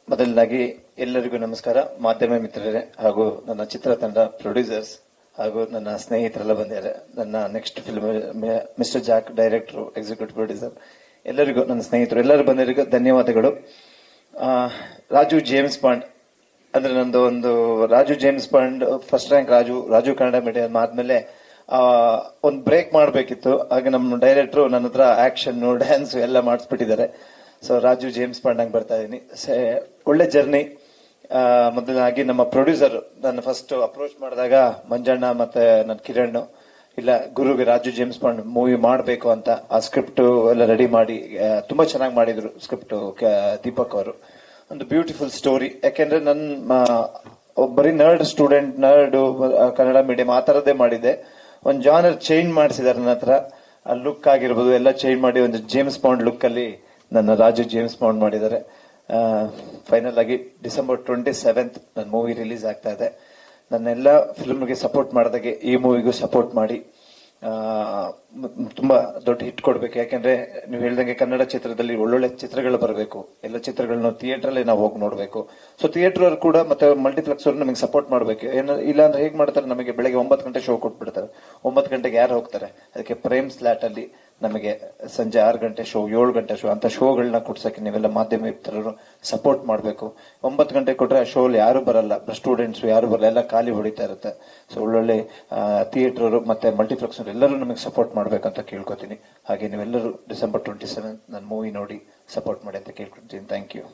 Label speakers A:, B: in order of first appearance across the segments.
A: ಮೊದಲನಾಗಿ ಎಲ್ಲರಿಗೂ ನಮಸ್ಕಾರ ಮಾಧ್ಯಮ ಮಿತ್ರರೇ ಹಾಗೂ ನನ್ನ ಚಿತ್ರತಂಡ ಪ್ರೊಡ್ಯೂಸರ್ಸ್ ಹಾಗೂ ನನ್ನ ಸ್ನೇಹಿತರೆಲ್ಲ ಬಂದಿದ್ದಾರೆ ನನ್ನ next film mister Jack director executive producer ಎಲ್ಲರಿಗೂ ನನ್ನ ಸ್ನೇಹಿತರು ಎಲ್ಲರೂ ಬಂದವರಿಗೂ ಧನ್ಯವಾದಗಳು ಆ, ರಾಜು ಜೇಮ್ಸ್ ಬಾಂಡ್ ಅಂದ್ರೆ ನಂದು ಒಂದು Raju James Bond first rank Raju Raju Kannada medium ಆದ್ಮೇಲೆ ಆ, ಒಂದ್ ಬ್ರೇಕ್ ಮಾಡ್ಬೇಕಿತ್ತು ಹಾಗೆ ನಮ್ಮ ಡೈರೆಕ್ಟರ್ ನನ್ನ ಹತ್ರ ಆಕ್ಷನ್ ಡ್ಯಾನ್ಸ್ ಎಲ್ಲ ಮಾಡಿಸ್ಬಿಟ್ಟಿದ್ದಾರೆ ಸೊ ರಾಜು ಜೇಮ್ಸ್ ಬಾಂಡ್ ನಂಗೆ ಬರ್ತಾ ಇದೀನಿ ಸೆ- ಒಳ್ಳೆ ಜರ್ನಿ ಮೊದಲಾಗಿ ನಮ್ಮ ಪ್ರೊಡ್ಯೂಸರ್ ನನ್ನ ಫಸ್ಟ್ ಅಪ್ರೋಚ್ ಮಾಡಿದಾಗ ಮಂಜಣ್ಣ ಮತ್ತೆ ನನ್ನ ಕಿರಣ್ ಇಲ್ಲ ಗುರುಗೆ ರಾಜು ಜೇಮ್ಸ್ ಬಾಂಡ್ ಮೂವಿ ಮಾಡಬೇಕು ಅಂತ ಆ ಸ್ಕ್ರಿಪ್ಟ್ ಎಲ್ಲ ರೆಡಿ ಮಾಡಿ ಆ, ತುಂಬಾ ಚೆನ್ನಾಗಿ ಮಾಡಿದ್ರು ಸ್ಕ್ರಿಪ್ಟ್ ದೀಪಕ್ ಅವರು ಒಂದು ಬ್ಯೂಟಿಫುಲ್ ಸ್ಟೋರಿ ಯಾಕೆಂದ್ರೆ ನನ್ನ ಬರೀ nerd student nerd Kannada medium ಆ ತರದೇ ಮಾಡಿದೆ ಒಂದು ಜಾನರ್ ಚೇಂಜ್ ಮಾಡಿಸಿದಾರೆ ನನ್ನ ಹತ್ರ ಆ ಲುಕ್ ಆಗಿರ್ಬೋದು ಎಲ್ಲ ಚೇಂಜ್ ಮಾಡಿ ಒಂದು ಜೇಮ್ಸ್ ಬಾಂಡ್ ಲುಕ್ ಅಲ್ಲಿ ನನ್ನ ರಾಜು ಜೇಮ್ಸ್ ಬಾಂಡ್ ಮಾಡಿದ್ದಾರೆ ಫೈನಲ್ ಆಗಿ ಡಿಸೆಂಬರ್ ಟ್ವೆಂಟಿ ಸೆವೆಂತ್ ನನ್ನ ಮೂವಿ ರಿಲೀಸ್ ಆಗ್ತಾ ಇದೆ ನನ್ನೆಲ್ಲ ಫಿಲ್ಮ್ಗೆ ಸಪೋರ್ಟ್ ಮಾಡಿದಾಗೆ ಈ ಮೂವಿಗೂ ಸಪೋರ್ಟ್ ಮಾಡಿ ಆ, ಮ್- ತುಂಬಾ ದೊಡ್ಡ ಹಿಟ್ ಕೊಡ್ಬೇಕು ಯಾಕಂದ್ರೆ ನೀವು ಹೇಳ್ದಂಗೆ ಕನ್ನಡ ಚಿತ್ರದಲ್ಲಿ ಒಳ್ಳೊಳ್ಳೆ ಚಿತ್ರಗಳು ಬರಬೇಕು ಎಲ್ಲ ಚಿತ್ರಗಳನ್ನ ಥಿಯೇಟರ್ ಅಲ್ಲಿ ನಾವು ಹೋಗಿ ನೋಡ್ಬೇಕು ಸೊ ಥಿಯೇಟರ್ ಅವ್ರು ಕೂಡ ಮತ್ತೆ ಮಲ್ಟಿಪ್ಲೆಕ್ಸ್ ಅವ್ರು ನಮಗೆ ಸಪೋರ್ಟ್ ಮಾಡ್ಬೇಕು ಏನ ಇಲ್ಲ ಅಂದ್ರೆ ಹೇಗ್ ಮಾಡ್ತಾರೆ ನಮಗೆ ಬೆಳಗ್ಗೆ ಒಂಬತ್ತು ಗಂಟೆ ಶೋ ಕೊಟ್ಬಿಡ್ತಾರೆ ಒಂಬತ್ತು ಗಂಟೆಗೆ ಯಾರು ಹೋಗ್ತಾರೆ ಅದಕ್ಕೆ ಪ್ರೇಮ್ ಸ್ಲಾಟ್ ಅಲ್ಲಿ ನಮಗೆ ಸಂಜೆ ಆರು ಗಂಟೆ ಶೋ ಏಳು ಗಂಟೆ ಶೋ ಅಂತ ಶೋಗಳನ್ನ ಕೊಡ್ಸಕ್ಕೆ ನೀವೆಲ್ಲ ಮಾಧ್ಯಮ ಮಿತ್ರರು ಸಪೋರ್ಟ್ ಮಾಡಬೇಕು ಒಂಬತ್ತು ಗಂಟೆ ಕೊಟ್ರೆ ಆ ಶೋ ಯಾರು ಬರಲ್ಲ ಸ್ಟೂಡೆಂಟ್ಸ್ ಯಾರು ಬರಲ್ಲ ಎಲ್ಲ ಖಾಲಿ ಹೊಡಿತಾ ಇರುತ್ತೆ ಸೊ ಒಳ್ಳೊಳ್ಳೆ ಥಿಯೇಟರ್ ಮತ್ತೆ ಮಲ್ಟಿಪ್ಲೆಕ್ಸ್ ಎಲ್ಲರೂ ನಮಗೆ ಸಪೋರ್ಟ್ ಮಾಡ್ಬೇಕಂತ ಕೇಳ್ಕೊತೀನಿ ಹಾಗೆ ನೀವೆಲ್ಲರೂ ಡಿಸೆಂಬರ್ ಟ್ವೆಂಟಿ ಸೆವೆನ್ ನನ್ನ ಮೂವಿ ನೋಡಿ ಸಪೋರ್ಟ್ ಮಾಡಿ ಅಂತ ಕೇಳ್ಕೊತೀನಿ ಥ್ಯಾಂಕ್ ಯು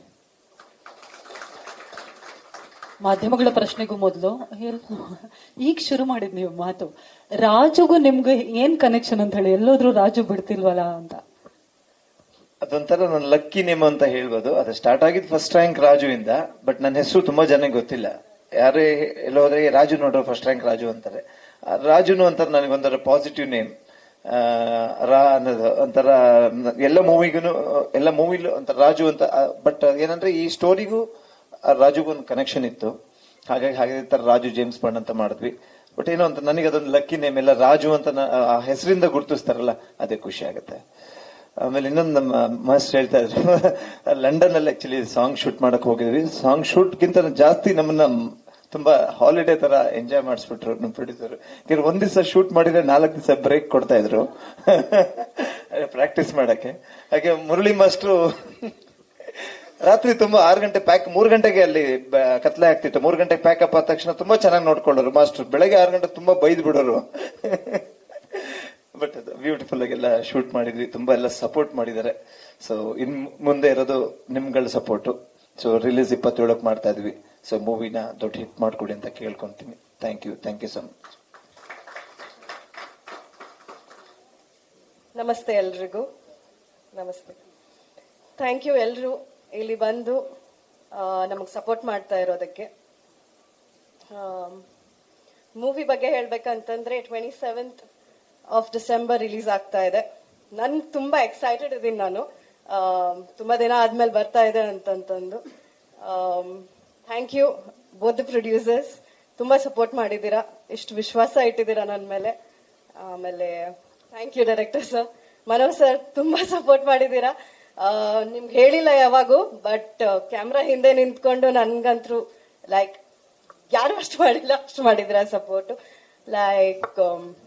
B: ಮಾಧ್ಯಮಗಳ ಪ್ರಶ್ನೆಗೂ ಮೊದಲು ಈಗ ಶುರು ಮಾಡಿದ್ ನೀವು ಮಾತು ರಾಜುಗೂ ನಿಮ್ಗೆ ಏನ್ ಕನೆಕ್ಷನ್ ಅಂತ ಹೇಳಿ ಎಲ್ಲೋದ್ರೂ ರಾಜು ಬಿಡ್ತಿಲ್ವಲ್ಲ ಅಂತ
A: ಅದೊಂಥರ ನನ್ನ ಲಕ್ಕಿ ನೇಮ್ ಅಂತ ಹೇಳ್ಬೋದು ಅದು ಸ್ಟಾರ್ಟ್ ಆಗಿದ್ದು ಫಸ್ಟ್ ರ್ಯಾಂಕ್ ರಾಜು ಇಂದ ಬಟ್ ನನ್ನ ಹೆಸರು ತುಂಬಾ ಜನಕ್ಕೆ ಗೊತ್ತಿಲ್ಲ ಯಾರೇ ಎಲ್ಲ ಹೋದ್ರೆ "ಏ, ರಾಜು ನೋಡ್ರೆ ಫಸ್ಟ್ ರ್ಯಾಂಕ್ ರಾಜು ಅಂತಾರೆ ಆ ರಾಜುನು ಅಂತಾರೆ ನನಗೊಂಥರ ಪಾಸಿಟಿವ್ ನೇಮ್ ರಾ ಅನ್ನೋದು ಒಂಥರ ನ- ಎಲ್ಲ ಮೂವಿಗೂ ಎಲ್ಲ ಮೂವಿಲು ಒಂಥರ ರಾಜು ಅಂತ ಬಟ್ ಏನಂದ್ರೆ ಈ ಸ್ಟೋರಿಗೂ ರಾಜುಗೂ ಒಂದು ಕನೆಕ್ಷನ್ ಇತ್ತು ಹಾಗಾಗಿ ಹಾಗೆ ತರ ರಾಜು ಜೇಮ್ಸ್ ಬಾಂಡ್ ಅಂತ ಮಾಡಿದ್ವಿ ಬಟ್ ಏನೋ ಅಂತ ನನಗೆ ಅದೊಂದು ಲಕ್ಕಿ ನೇಮ್ ಎಲ್ಲ ರಾಜು ಅಂತ ನ- ಆ ಹೆಸರಿಂದ ಗುರುತಿಸ್ತಾರಲ್ಲ ಅದೇ ಖುಷಿ ಆಗುತ್ತೆ ಆಮೇಲೆ ಇನ್ನೊಂದು ನಮ್ಮ ಮಾಸ್ಟರ್ ಹೇಳ್ತಾ ಇದ್ರು ಲಂಡನ್ ಅಲ್ಲಿ ಆಕ್ಚುಲಿ ಸಾಂಗ್ ಶೂಟ್ ಮಾಡಕ್ ಹೋಗಿದ್ವಿ ಸಾಂಗ್ ಶೂಟ್ ಗಿಂತ ಜಾಸ್ತಿ ನಮ್ಮನ್ನ ತುಂಬಾ ಹಾಲಿಡೇ ತರ ಎಂಜಾಯ್ ಮಾಡಿಸ್ಬಿಟ್ರು ನಮ್ಮ ಪ್ರೊಡ್ಯೂಸರ್ ಒಂದ್ ದಿವಸ ಶೂಟ್ ಮಾಡಿದ್ರೆ ನಾಲ್ಕು ದಿವಸ ಬ್ರೇಕ್ ಕೊಡ್ತಾ ಇದ್ರು ಪ್ರಾಕ್ಟೀಸ್ ಮಾಡಕ್ಕೆ ಹಾಗೆ ಮುರಳಿ ಮಾಸ್ಟ್ರು ರಾತ್ರಿ ತುಂಬಾ ಆರು ಗಂಟೆ ಪ್ಯಾಕ್ ಮೂರ್ ಗಂಟೆಗೆ ಅಲ್ಲಿ ಬ- ಕತ್ಲೆ ಆಗ್ತಿತ್ತು ಮೂರ್ ಗಂಟೆಗೆ ಪ್ಯಾಕಪ್ ಆದ ತಕ್ಷಣ ತುಂಬಾ ಚೆನ್ನಾಗಿ ನೋಡ್ಕೊಳ್ಳೋರು ಮಾಸ್ಟರ್ ಬೆಳಗ್ಗೆ ಆರು ಗಂಟೆ ತುಂಬಾ ಬೈದ್ ಬಿಡೋರು ಬಟ್ ಅದು ಬ್ಯೂಟಿಫುಲ್ ಆಗೆಲ್ಲ ಶೂಟ್ ಮಾಡಿದ್ವಿ ತುಂಬಾ ಎಲ್ಲ ಸಪೋರ್ಟ್ ಮಾಡಿದ್ದಾರೆ ಸೊ ಇನ್ ಮುಂದೆ ಇರೋದು ನಿಮ್ಗಳ ಸಪೋರ್ಟ್ ಸೊ ರಿಲೀಸ್ ಇಪ್ಪತ್ತೇಳಕ್ ಮಾಡ್ತಾ ಇದ್ವಿ ಸೊ ಮೂವಿನ ದೊಡ್ಡ ಹಿಟ್ ಮಾಡ್ಕೊಡಿ ಅಂತ ಕೇಳ್ಕೊಂತೀನಿ thank you thank you so much
C: ನಮಸ್ತೆ ಎಲ್ರಿಗೂ ನಮಸ್ತೆ ಥ್ಯಾಂಕ್ ಯು ಎಲ್ರು ಇಲ್ಲಿ ಬಂದು ನಮಗೆ ಸಪೋರ್ಟ್ ಮಾಡ್ತಾ ಇರೋದಕ್ಕೆ ಮೂವಿ ಬಗ್ಗೆ ಹೇಳ್ಬೇಕಂತಂದ್ರೆ twenty seventh of December release ಆಗ್ತಾ ಇದೆ ನನ್ ತುಂಬಾ ಎಕ್ಸೈಟೆಡ್ ಇದೀನಿ ನಾನು ಆಮ್, ತುಂಬಾ ದಿನ ಆದ್ಮೇಲೆ ಬರ್ತಾ ಇದೆ ಅಂತಂತಂದು ಥ್ಯಾಂಕ್ ಯು ಬೋತ್ ಪ್ರೊಡ್ಯೂಸರ್ಸ್ ತುಂಬಾ ಸಪೋರ್ಟ್ ಮಾಡಿದ್ದೀರಾ ಇಷ್ಟು ವಿಶ್ವಾಸ ಇಟ್ಟಿದ್ದೀರಾ ನನ್ನ ಮೇಲೆ ಆಮೇಲೆ thank you director sir Manoj sir ತುಂಬಾ ಸಪೋರ್ಟ್ ಮಾಡಿದ್ದೀರಾ ಆ, ನಿಮ್ಗೆ ಹೇಳಿಲ್ಲ ಯಾವಾಗೂ ಬಟ್ ಕ್ಯಾಮ್ರಾ ಹಿಂದೆ ನಿಂತ್ಕೊಂಡು ನನ್ಗಂತೂ ಲೈಕ್ ಯಾರು ಅಷ್ಟು ಮಾಡಿಲ್ಲ ಅಷ್ಟು ಮಾಡಿದ್ರ ಸಪೋರ್ಟ್ ಲೈಕ್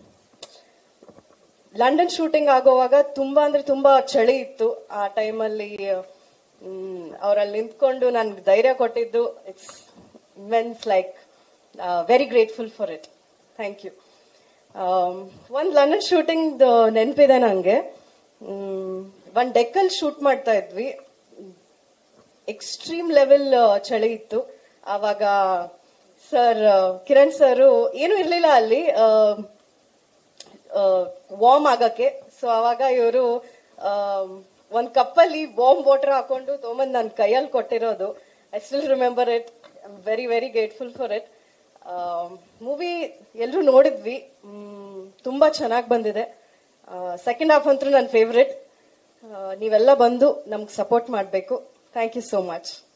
C: ಲಂಡನ್ ಶೂಟಿಂಗ್ ಆಗೋವಾಗ ತುಂಬಾ ಅಂದ್ರೆ ತುಂಬಾ ಚಳಿ ಇತ್ತು ಆ ಟೈಮಲ್ಲಿ ಅವರಲ್ಲಿ ನಿಂತ್ಕೊಂಡು ನನ್ಗೆ ಧೈರ್ಯ ಕೊಟ್ಟಿದ್ದು it's means like very grateful for it thank you ಒಂದ್ ಲಂಡನ್ ಶೂಟಿಂಗ್ ನೆನಪಿದೆ ನಂಗೆ ಒಂದ್ ಡೆಕ್ಕಲ್ ಶೂಟ್ ಮಾಡ್ತಾ ಇದ್ವಿ ಎಕ್ಸ್ಟ್ರೀಮ್ ಲೆವೆಲ್ ಚಳಿ ಇತ್ತು ಆವಾಗ ಸರ್ ಕಿರಣ್ ಸರ್ ಏನು ಇರ್ಲಿಲ್ಲ ಅಲ್ಲಿ ವಾರ್ಮ್ ಆಗಕ್ಕೆ ಸೊ ಅವಾಗ ಇವರು ಒಂದ್ ಕಪ್ಪಲ್ಲಿ ಬಾಂಬ್ ವಾಟರ್ ಹಾಕೊಂಡು ತೊಗೊಂಬಂದ್ ನನ್ನ ಕೈಯಲ್ಲಿ ಕೊಟ್ಟಿರೋದು I still remember it very very grateful for it movie ಎಲ್ಲರೂ ನೋಡಿದ್ವಿ ಮ್, ತುಂಬಾ ಚೆನ್ನಾಗಿ ಬಂದಿದೆ ಸೆಕೆಂಡ್ ಹಾಫ್ ಅಂತೂ ನನ್ನ ಫೇವ್ರೆಟ್ ನೀವೆಲ್ಲ ಬಂದು ನಮ್ಗೆ ಸಪೋರ್ಟ್ ಮಾಡಬೇಕು ಥ್ಯಾಂಕ್ ಯು ಸೋ ಮಚ್